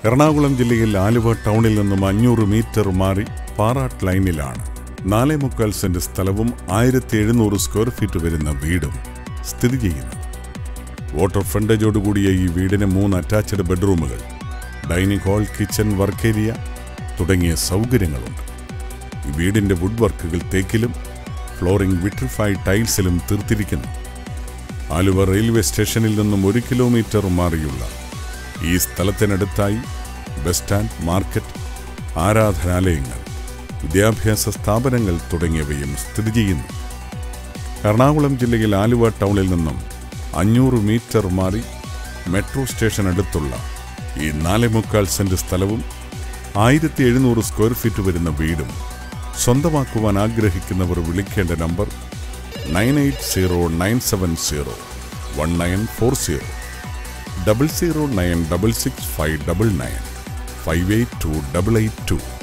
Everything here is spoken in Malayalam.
എറണാകുളം ജില്ലയിൽ ആലുവ ടൗണിൽ നിന്നും അഞ്ഞൂറ് മീറ്റർ മാറി പാറാട്ട് ലൈനിലാണ് നാലേ മുക്കാൽ സെന്റ് സ്ഥലവും ആയിരത്തി എഴുന്നൂറ് സ്ക്വയർ ഫീറ്റ് വരുന്ന വീടും സ്ഥിതി ചെയ്യുന്നത് വാട്ടർ ഫ്രണ്ടേജോടുകൂടിയ ഈ വീടിന് മൂന്ന് അറ്റാച്ച്ഡ് ബെഡ്റൂമുകൾ dining hall kitchen work area തുടങ്ങിയ സൗകര്യങ്ങളുണ്ട് ഈ വീടിന്റെ വുഡ് വർക്കുകൾ തേക്കിലും ഫ്ലോറിംഗ് വിട്രിഫൈഡ് ടൈൽസിലും തീർത്തിരിക്കുന്നു ആലുവ റെയിൽവേ സ്റ്റേഷനിൽ നിന്നും ഒരു കിലോമീറ്റർ മാറിയുള്ള ഈ സ്ഥലത്തിനടുത്തായി ബസ് സ്റ്റാൻഡ് മാർക്കറ്റ് ആരാധനാലയങ്ങൾ വിദ്യാഭ്യാസ സ്ഥാപനങ്ങൾ തുടങ്ങിയവയും സ്ഥിതി ചെയ്യുന്നു എറണാകുളം ജില്ലയിൽ ആലുവ ടൗണിൽ നിന്നും അഞ്ഞൂറ് മീറ്റർ മാറി മെട്രോ സ്റ്റേഷൻ അടുത്തുള്ള ഈ നാലേ മുക്കാൽ സെന്റ് സ്ഥലവും ആയിരത്തി എഴുന്നൂറ് സ്ക്വയർ ഫീറ്റ് വരുന്ന വീടും സ്വന്തമാക്കുവാൻ ആഗ്രഹിക്കുന്നവർ വിളിക്കേണ്ട number nine eight zero nine seven zero one nine four zero double zero nine double six five double nine five eight two double eight to